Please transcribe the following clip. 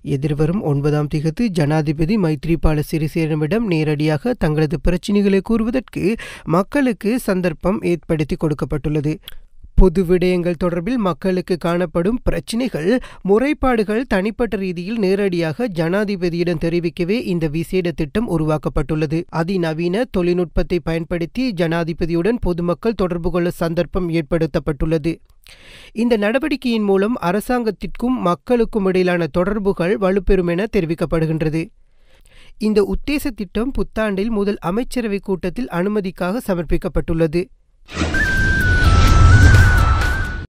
எதிர்வரும் ஒன்பதாம் திகதி ஜனாதிபதி மைத்ரிபால சிறிசேனவிடம் நேரடியாக தங்களது பிரச்சினைகளை கூறுவதற்கு மக்களுக்கு சந்தர்ப்பம் ஏற்படுத்தி கொடுக்கப்பட்டுள்ளது பொது விடயங்கள் தொடர்பில் மக்களுக்கு காணப்படும் பிரச்சினைகள் முறைப்பாடுகள் தனிப்பட்ட ரீதியில் நேரடியாக ஜனாதிபதியிடம் தெரிவிக்கவே இந்த விசேட திட்டம் உருவாக்கப்பட்டுள்ளது அதிநவீன தொழில்நுட்பத்தை பயன்படுத்தி ஜனாதிபதியுடன் பொதுமக்கள் தொடர்பு கொள்ள சந்தர்ப்பம் ஏற்படுத்தப்பட்டுள்ளது இந்த நடவடிக்கையின் மூலம் அரசாங்கத்திற்கும் மக்களுக்கும் இடையிலான தொடர்புகள் வலுப்பெறும் என தெரிவிக்கப்படுகின்றது இந்த உத்தேச திட்டம் புத்தாண்டில் முதல் அமைச்சரவை கூட்டத்தில் அனுமதிக்காக சமர்ப்பிக்கப்பட்டுள்ளது